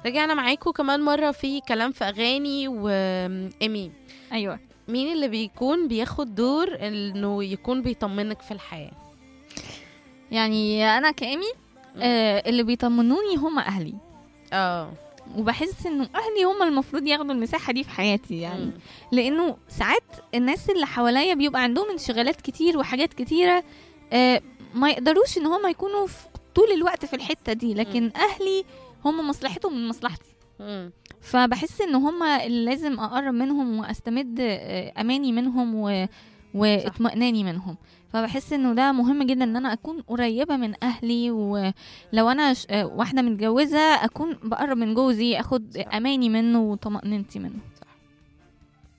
رجعنا معاكم كمان مرة في كلام في أغاني وإيمي ايوه مين اللي بيكون بياخد دور إنه يكون بيطمنك في الحياة يعني انا كامي آه اللي بيطمنوني هم اهلي اه وبحس انه اهلي هم المفروض ياخدوا المساحه دي في حياتي يعني مم. لانه ساعات الناس اللي حواليا بيبقى عندهم انشغالات كتير وحاجات كتيره آه ما يقدروش ان هم يكونوا في طول الوقت في الحته دي لكن اهلي هم مصلحتهم من مصلحتي مم. فبحس ان هم اللي لازم اقرب منهم واستمد آه، اماني منهم و... واطمئناني منهم فبحس انه ده مهم جدا ان انا اكون قريبه من اهلي ولو انا ش... آه، واحده متجوزه اكون بقرب من جوزي اخد صح. اماني منه وطمانينتي منه